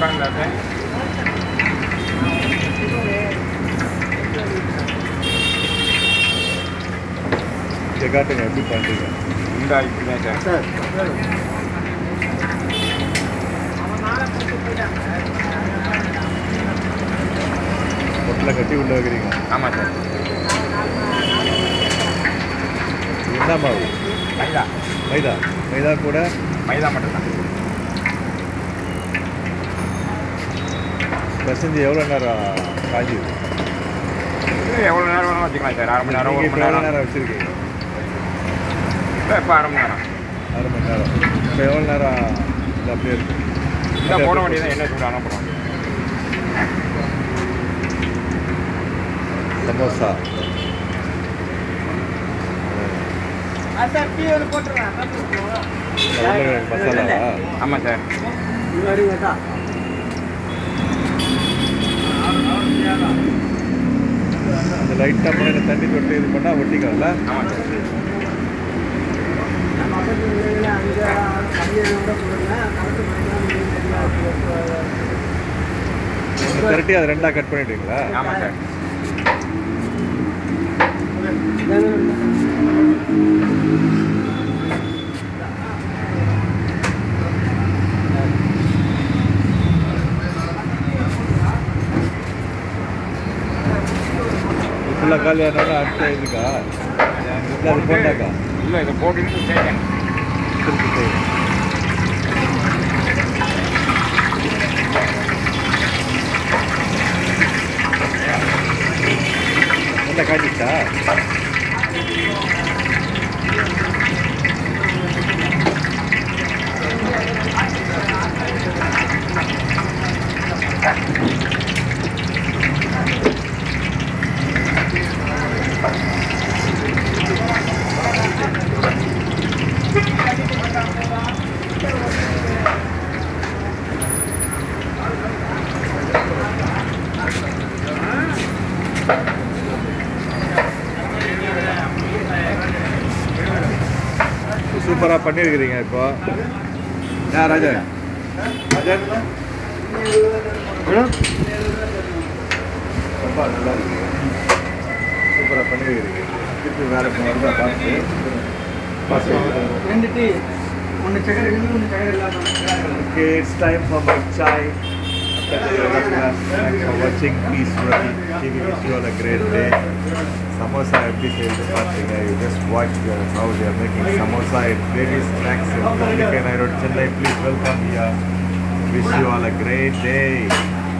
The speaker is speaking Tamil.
பாருங்க சார் இதை காட்டுங்க எப்படி பண்ணுறீங்க இந்த இப்படி தான் சார் பொட்டில் கட்டி உள்ள வைக்கிறீங்க ஆமாம் சார் இது என்ன மாவு மைதா மைதா மைதா கூட மைதா மட்டும்தான் பிசைஞ்சு எவ்வளோ நேரம் காஞ்சி இது எவ்வளோ நேரம் வேணாலும் வச்சுக்கலாம் சார் அரை மணி நேரம் நீங்கள் ஒரு இப்போ மணி எவ்வளோ நேரம் நேரம் வச்சுருக்கீங்க இல்லை இப்போ அரை மணி நேரம் அரை மணி நேரம் இப்போ எவ்வளோ நேரம் இது அப்படியே இருக்கு இந்த போட வேண்டியதான் என்ன சூடாக போட வேண்டியது சமோசா இந்த உருளைக்கிழங்கு மசாலாவா ஆமாம் சார் அந்த லைட்டாக முன்னாடி தண்ணி தொட்டு இது பண்ணால் ஒட்டிக்கல ஆமாம் சார் ஒன்று திரட்டி அதை ரெண்டாக கட் பண்ணிடுவீங்களா ஆமாம் சார் ஃபுல்லாக காலி ஆனாலும் அடுத்த இதுக்கா இல்லை அது போட்டாக்கா இல்லை இதை போட்டுன்னு சேர்க்கணும் திருப்பி செய்யும் நல்லா காட்டிச்சா சூப்பராக பண்ணியிருக்கிறீங்க இப்போ யா ராஜன் ராஜன் ரொம்ப நல்லா இருக்கு சூப்பராக பண்ணியிருக்கிறீங்க திருப்பி வேற வருதா பார்த்து பார்த்து ரெண்டு டீ ஒன்று சக்கரை இருக்கு ஒன்று சக்கரை இல்லாமல் Okay, it's time for my chai. Thanks for watching. Peace, Ravi. TV wish you all a great day. Samosa எப்படி செய்யுது பார்த்தீங்க you just watch how they are making samosa at various snacks in Public and I Road, Chennai. Please welcome here. Wish you all a great day.